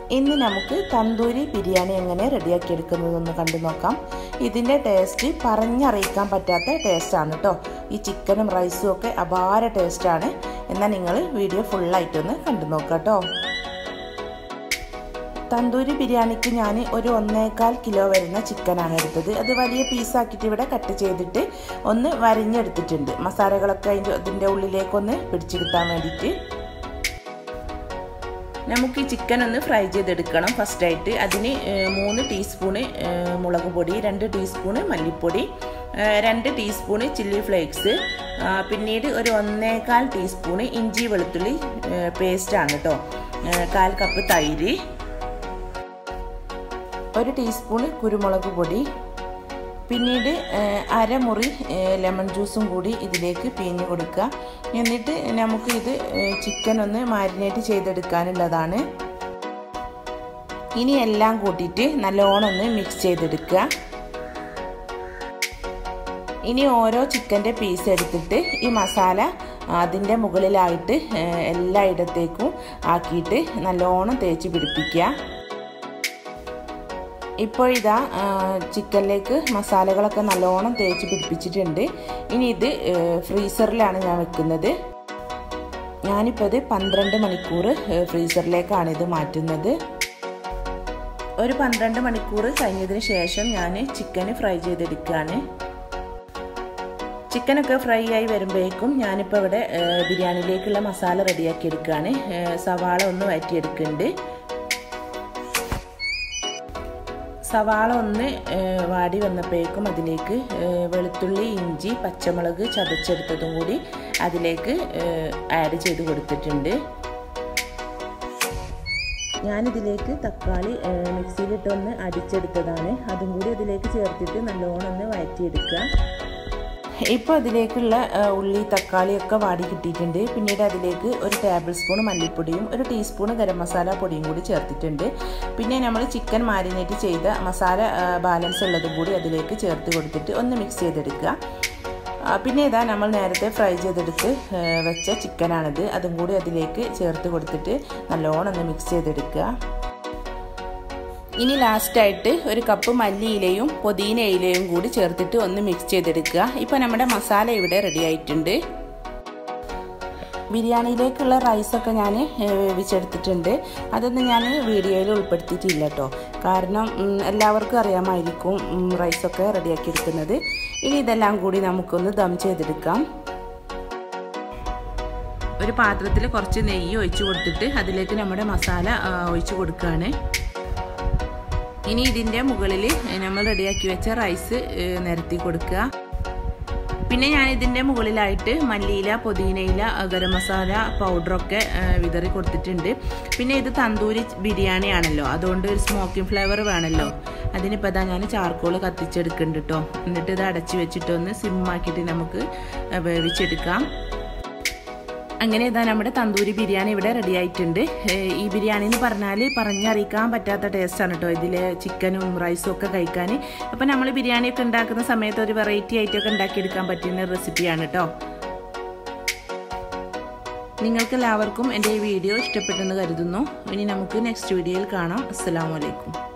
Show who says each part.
Speaker 1: ഇന്ന് നമുക്ക് തന്തൂരി ബിരിയാണി എങ്ങനെ റെഡിയാക്കി എടുക്കുന്നതെന്ന് കണ്ടു നോക്കാം ഇതിൻ്റെ ടേസ്റ്റ് പറഞ്ഞറിയിക്കാൻ പറ്റാത്ത ടേസ്റ്റാണ് കേട്ടോ ഈ ചിക്കനും റൈസും ഒക്കെ അപാര ടേസ്റ്റാണ് എന്നാൽ നിങ്ങൾ വീഡിയോ ഫുള്ളായിട്ടൊന്ന് കണ്ടു നോക്കാം കേട്ടോ തന്തൂരി ബിരിയാണിക്ക് ഞാൻ ഒരു ഒന്നേകാൽ കിലോ വരുന്ന ചിക്കനാണ് എടുത്തത് അത് വലിയ പീസാക്കിയിട്ട് ഇവിടെ കട്ട് ചെയ്തിട്ട് ഒന്ന് വരിഞ്ഞെടുത്തിട്ടുണ്ട് മസാലകളൊക്കെ അതിൻ്റെ അതിൻ്റെ ഉള്ളിലേക്കൊന്ന് പിടിച്ചു കിട്ടാൻ വേണ്ടിയിട്ട് നമുക്ക് ഈ ചിക്കൻ ഒന്ന് ഫ്രൈ ചെയ്തെടുക്കണം ഫസ്റ്റായിട്ട് അതിന് മൂന്ന് ടീസ്പൂണ് മുളക് പൊടി രണ്ട് ടീസ്പൂണ് മല്ലിപ്പൊടി രണ്ട് ടീസ്പൂണ് ചില്ലി ഫ്ലേക്സ് പിന്നീട് ഒരു ഒന്നേകാൽ ടീസ്പൂണ് ഇഞ്ചി വെളുത്തുള്ളി പേസ്റ്റാണ് കേട്ടോ കാൽ കപ്പ് തൈര് ഒരു ടീസ്പൂൺ കുരുമുളക് പൊടി പിന്നീട് അരമുറി ലെമൺ ജ്യൂസും കൂടി ഇതിലേക്ക് പിഴിഞ്ഞ് കൊടുക്കുക എന്നിട്ട് നമുക്ക് ഇത് ചിക്കൻ ഒന്ന് മാരിനേറ്റ് ചെയ്തെടുക്കാനുള്ളതാണ് ഇനി എല്ലാം കൂട്ടിയിട്ട് നല്ലോണം ഒന്ന് മിക്സ് ചെയ്തെടുക്കുക ഇനി ഓരോ ചിക്കൻ്റെ പീസ് എടുത്തിട്ട് ഈ മസാല അതിൻ്റെ മുകളിലായിട്ട് എല്ലായിടത്തേക്കും ആക്കിയിട്ട് നല്ലോണം തേച്ച് പിടിപ്പിക്കുക ഇപ്പോൾ ഇതാ ചിക്കനിലേക്ക് മസാലകളൊക്കെ നല്ലോണം തേച്ച് പിടിപ്പിച്ചിട്ടുണ്ട് ഇനി ഇത് ഫ്രീസറിലാണ് ഞാൻ വെക്കുന്നത് ഞാനിപ്പോൾ ഇത് പന്ത്രണ്ട് മണിക്കൂർ ഫ്രീസറിലേക്കാണ് ഇത് മാറ്റുന്നത് ഒരു പന്ത്രണ്ട് മണിക്കൂർ കഴിഞ്ഞതിന് ശേഷം ഞാൻ ചിക്കൻ ഫ്രൈ ചെയ്തെടുക്കുകയാണ് ചിക്കനൊക്കെ ഫ്രൈ ആയി വരുമ്പോഴേക്കും ഞാനിപ്പോൾ ഇവിടെ ബിരിയാണിയിലേക്കുള്ള മസാല റെഡിയാക്കി എടുക്കുകയാണ് സവാള ഒന്ന് വഴറ്റിയെടുക്കുന്നുണ്ട് സവാള ഒന്ന് വാടി വന്നപ്പോഴേക്കും അതിലേക്ക് വെളുത്തുള്ളി ഇഞ്ചി പച്ചമുളക് ചതച്ചെടുത്തതും കൂടി അതിലേക്ക് ആഡ് ചെയ്ത് കൊടുത്തിട്ടുണ്ട് ഞാനിതിലേക്ക് തക്കാളി മിക്സിയിലിട്ടൊന്ന് അടിച്ചെടുത്തതാണ് അതും കൂടി അതിലേക്ക് ചേർത്തിട്ട് നല്ലോണം ഒന്ന് വഴറ്റിയെടുക്കുക ഇപ്പോൾ അതിലേക്കുള്ള ഉള്ളി തക്കാളിയൊക്കെ വാടി കിട്ടിയിട്ടുണ്ട് പിന്നീട് അതിലേക്ക് ഒരു ടേബിൾ സ്പൂൺ മല്ലിപ്പൊടിയും ഒരു ടീസ്പൂൺ ഗരം മസാല പൊടിയും കൂടി ചേർത്തിട്ടുണ്ട് പിന്നെ നമ്മൾ ചിക്കൻ മാരിനേറ്റ് ചെയ്ത മസാല ബാലൻസ് ഉള്ളതും കൂടി അതിലേക്ക് ചേർത്ത് കൊടുത്തിട്ട് ഒന്ന് മിക്സ് ചെയ്തെടുക്കുക പിന്നെ ഇതാ നമ്മൾ നേരത്തെ ഫ്രൈ ചെയ്തെടുത്ത് വെച്ച ചിക്കനാണിത് അതും കൂടി അതിലേക്ക് ചേർത്ത് കൊടുത്തിട്ട് നല്ലോണം ഒന്ന് മിക്സ് ചെയ്തെടുക്കുക ഇനി ലാസ്റ്റായിട്ട് ഒരു കപ്പ് മല്ലിയിലയും പുതിന ഇലയും കൂടി ചേർത്തിട്ട് ഒന്ന് മിക്സ് ചെയ്തെടുക്കുക ഇപ്പോൾ നമ്മുടെ മസാല ഇവിടെ റെഡി ആയിട്ടുണ്ട് ബിരിയാണിയിലേക്കുള്ള റൈസൊക്കെ ഞാൻ വേവിച്ചെടുത്തിട്ടുണ്ട് അതൊന്നും ഞാൻ വീഡിയോയിൽ ഉൾപ്പെടുത്തിയിട്ടില്ല കേട്ടോ കാരണം എല്ലാവർക്കും അറിയാമായിരിക്കും റൈസൊക്കെ റെഡിയാക്കി എടുക്കുന്നത് ഇനി ഇതെല്ലാം കൂടി നമുക്കൊന്ന് ദം ചെയ്തെടുക്കാം ഒരു പാത്രത്തിൽ കുറച്ച് നെയ്യ് ഒഴിച്ചു കൊടുത്തിട്ട് അതിലേക്ക് നമ്മുടെ മസാല ഒഴിച്ചു കൊടുക്കുകയാണ് ഇനി ഇതിൻ്റെ മുകളിൽ നമ്മൾ റെഡിയാക്കി വെച്ച റൈസ് നിരത്തി കൊടുക്കുക പിന്നെ ഞാൻ ഇതിൻ്റെ മുകളിലായിട്ട് മല്ലിയില പുതിനയില ഗരം മസാല പൗഡറൊക്കെ വിതറി കൊടുത്തിട്ടുണ്ട് പിന്നെ ഇത് തന്തൂരി ബിരിയാണി ആണല്ലോ അതുകൊണ്ട് ഒരു സ്മോക്കിംഗ് ഫ്ലേവർ വേണമല്ലോ അതിനിപ്പോൾ ഇതാ ഞാൻ ചാർക്കോൾ കത്തിച്ചെടുക്കുന്നുണ്ട് കേട്ടോ എന്നിട്ട് ഇത് അടച്ച് വെച്ചിട്ടൊന്ന് സിമ്മാക്കിയിട്ട് നമുക്ക് വേവിച്ചെടുക്കാം അങ്ങനെ ഇതാ നമ്മുടെ തന്തൂരി ബിരിയാണി ഇവിടെ റെഡി ആയിട്ടുണ്ട് ഈ ബിരിയാണി എന്ന് പറഞ്ഞാൽ പറഞ്ഞറിയിക്കാൻ പറ്റാത്ത ടേസ്റ്റാണ് കേട്ടോ ഇതിൽ ചിക്കനും റൈസും ഒക്കെ കഴിക്കാൻ അപ്പോൾ നമ്മൾ ബിരിയാണിയൊക്കെ ഉണ്ടാക്കുന്ന സമയത്ത് ഒരു വെറൈറ്റി ആയിട്ടൊക്കെ ഉണ്ടാക്കിയെടുക്കാൻ പറ്റുന്ന റെസിപ്പിയാണ് കേട്ടോ നിങ്ങൾക്ക് എല്ലാവർക്കും എൻ്റെ ഈ വീഡിയോ ഇഷ്ടപ്പെട്ടെന്ന് കരുതുന്നു ഇനി നമുക്ക് നെക്സ്റ്റ് വീഡിയോയിൽ കാണാം അസ്സാം വലൈക്കും